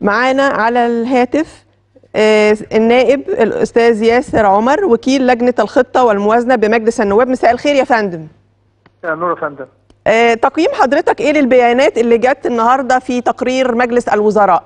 معانا على الهاتف آه، النائب الاستاذ ياسر عمر وكيل لجنه الخطه والموازنه بمجلس النواب مساء الخير يا فندم يا نور يا فندم آه، تقييم حضرتك ايه للبيانات اللي جت النهارده في تقرير مجلس الوزراء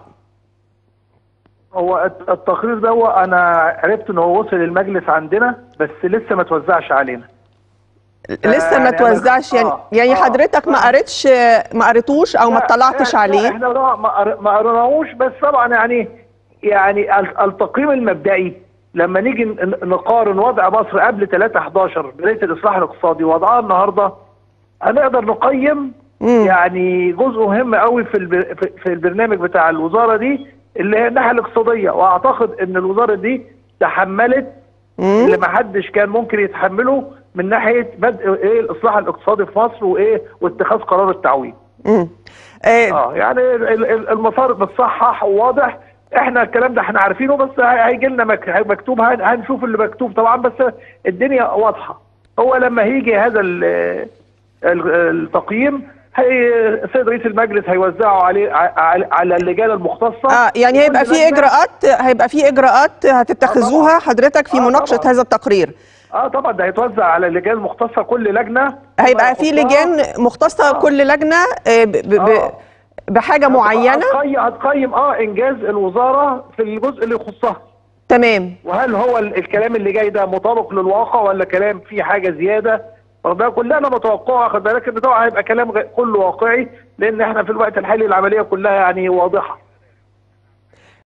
هو الت- التقرير ده هو انا عرفت ان هو وصل المجلس عندنا بس لسه ما توزعش علينا لسه ما يعني أنا- توزعش يعني آه، يعني آه، حضرتك ما آه. قريتش ما قريتوش او ما لا، اطلعتش لا، عليه احنا لا، ما قر- ما قريناهوش بس طبعا يعني يعني ال- التقييم المبدئي لما نيجي ن- نقارن وضع مصر قبل 3 11 بدايه الاصلاح الاقتصادي ووضعها النهارده هنقدر نقيم مم. يعني جزء مهم قوي في الب- في- في البرنامج بتاع الوزاره دي اللي هي الناحيه الاقتصاديه واعتقد ان الوزاره دي تحملت مم. اللي ما حدش كان ممكن يتحمله من ناحيه بدء ايه الاصلاح الاقتصادي في مصر وايه واتخاذ قرار التعويم مم. آه، اه يعني ال- ال- المسار متصحح وواضح احنا الكلام ده احنا عارفينه بس هيجي لنا مك- مكتوب هن- هنشوف اللي مكتوب طبعا بس الدنيا واضحه هو لما هيجي هذا ال- ال- التقييم هي السيد رئيس المجلس هيوزعه عليه ع- على اللجان المختصه اه يعني هيبقى كل في لجنة- اجراءات هيبقى في اجراءات هتتخذوها حضرتك في آه، مناقشه طبعاً. هذا التقرير اه طبعا ده هيتوزع على اللجان المختصه كل لجنه هيبقى في يخصها. لجان مختصه آه. كل لجنه آه، ب- ب- ب- آه. بحاجه معينه هتقيم هتقيم اه انجاز الوزاره في الجزء اللي يخصها تمام وهل هو ال- الكلام اللي جاي ده مطابق للواقع ولا كلام فيه حاجه زياده ده كلنا متوقعه خد بالك ان طبعا هيبقى كلام غ- كله واقعي لان احنا في الوقت الحالي العمليه كلها يعني واضحه